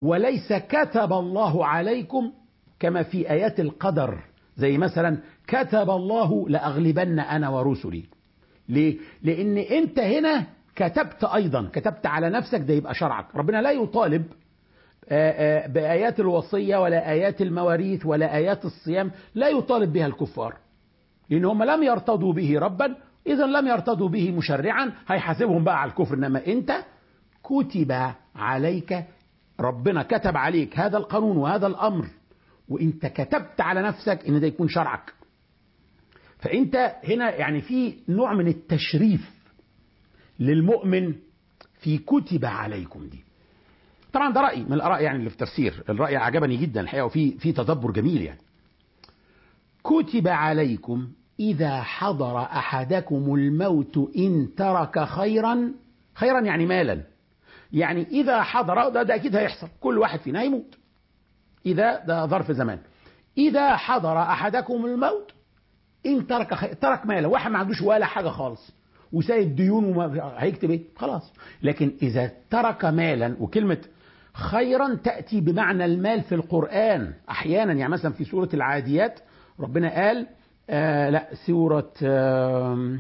وليس كتب الله عليكم كما في آيات القدر زي مثلا كتب الله لأغلبن أنا ورسلي ليه؟ لأن أنت هنا كتبت أيضا كتبت على نفسك ده يبقى شرعك ربنا لا يطالب بآيات الوصية ولا آيات المواريث ولا آيات الصيام لا يطالب بها الكفار لأن هم لم يرتضوا به ربا إذا لم يرتضوا به مشرعا هيحاسبهم بقى على الكفر إنما أنت كتب عليك ربنا كتب عليك هذا القانون وهذا الأمر وانت كتبت على نفسك ان ده يكون شرعك فانت هنا يعني في نوع من التشريف للمؤمن في كتب عليكم دي طبعا ده رأي من الآراء يعني اللي في تفسير الرأي عجبني جدا الحقيقة وفي في تدبر جميل يعني كتب عليكم إذا حضر أحدكم الموت إن ترك خيرا خيرا يعني مالا يعني إذا حضر ده, ده أكيد هيحصل كل واحد فينا هيموت إذا ده ظرف زمان إذا حضر أحدكم الموت إن ترك خير ترك ماله واحد ما عندوش ولا حاجة خالص وسايب ديون وما هيكتب إيه خلاص لكن إذا ترك مالا وكلمة خيرا تأتي بمعنى المال في القرآن أحيانا يعني مثلا في سورة العاديات ربنا قال آه لا سورة آه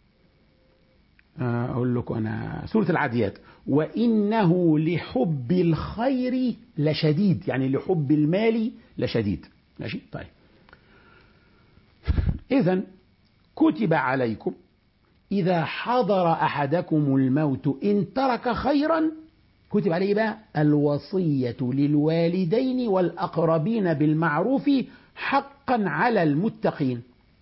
أقول لكم أنا سورة العاديات وإنه لحب الخير لشديد يعني لحب المال لشديد ماشي طيب إذا كتب عليكم إذا حضر أحدكم الموت إن ترك خيرا كتب عليه بقى الوصية للوالدين والأقربين بالمعروف حقا على المتقين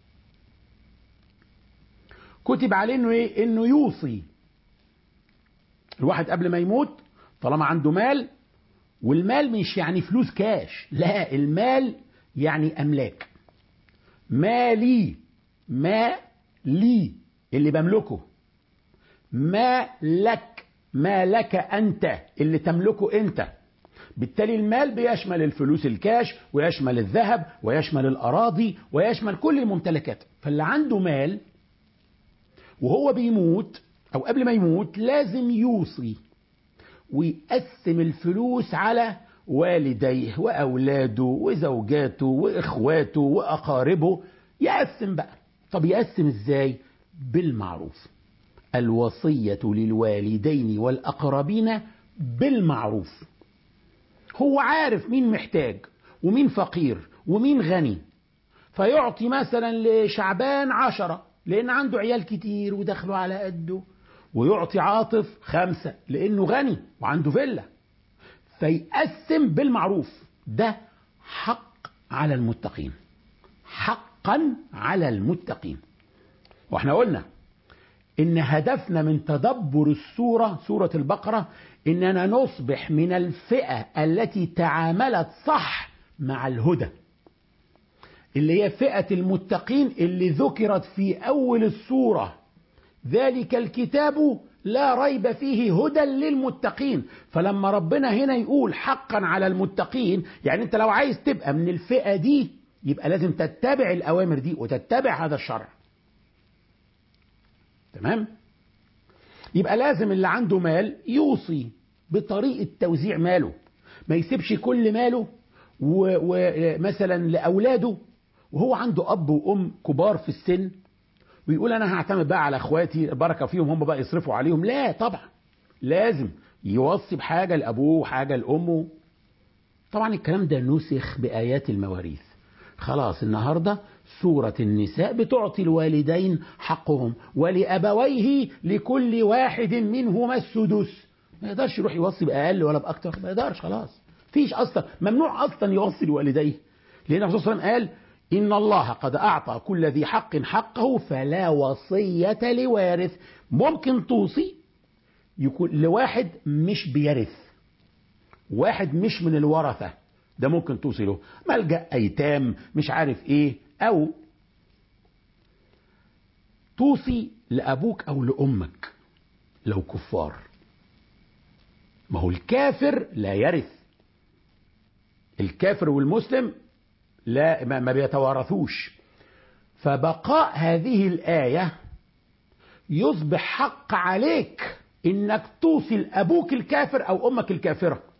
كتب عليه انه ايه انه يوصي الواحد قبل ما يموت طالما عنده مال والمال مش يعني فلوس كاش لا المال يعني املاك مالي ما لي اللي بملكه ما لك ما لك انت اللي تملكه انت بالتالي المال بيشمل الفلوس الكاش ويشمل الذهب ويشمل الاراضي ويشمل كل الممتلكات فاللي عنده مال وهو بيموت او قبل ما يموت لازم يوصي ويقسم الفلوس على والديه واولاده وزوجاته واخواته واقاربه يقسم بقى طب يقسم ازاي بالمعروف الوصيه للوالدين والاقربين بالمعروف هو عارف مين محتاج ومين فقير ومين غني فيعطي مثلا لشعبان عشرة لأن عنده عيال كتير ودخلوا على قده ويعطي عاطف خمسة لأنه غني وعنده فيلا فيقسم بالمعروف ده حق على المتقين حقا على المتقين واحنا قلنا ان هدفنا من تدبر السورة سورة البقرة اننا نصبح من الفئة التي تعاملت صح مع الهدى اللي هي فئة المتقين اللي ذكرت في أول السورة ذلك الكتاب لا ريب فيه هدى للمتقين فلما ربنا هنا يقول حقا على المتقين يعني انت لو عايز تبقى من الفئة دي يبقى لازم تتبع الأوامر دي وتتبع هذا الشرع تمام يبقى لازم اللي عنده مال يوصي بطريقة توزيع ماله ما يسيبش كل ماله ومثلا لأولاده وهو عنده أب وأم كبار في السن ويقول أنا هعتمد بقى على أخواتي بركة فيهم هم بقى يصرفوا عليهم لا طبعا لازم يوصي بحاجة لأبوه وحاجة لأمه طبعا الكلام ده نسخ بآيات المواريث خلاص النهاردة سورة النساء بتعطي الوالدين حقهم ولأبويه لكل واحد منهما السدس ما يقدرش يروح يوصي بأقل ولا بأكتر ما يقدرش خلاص فيش أصلا ممنوع أصلا يوصي لوالديه لأن الرسول صلى الله عليه وسلم قال إن الله قد أعطى كل ذي حق حقه فلا وصية لوارث ممكن توصي يكون لواحد مش بيرث واحد مش من الورثة ده ممكن توصي له ملجأ أيتام مش عارف إيه أو توصي لأبوك أو لأمك لو كفار ما هو الكافر لا يرث الكافر والمسلم لا ما بيتوارثوش فبقاء هذه الآية يصبح حق عليك انك توصي لابوك الكافر او امك الكافره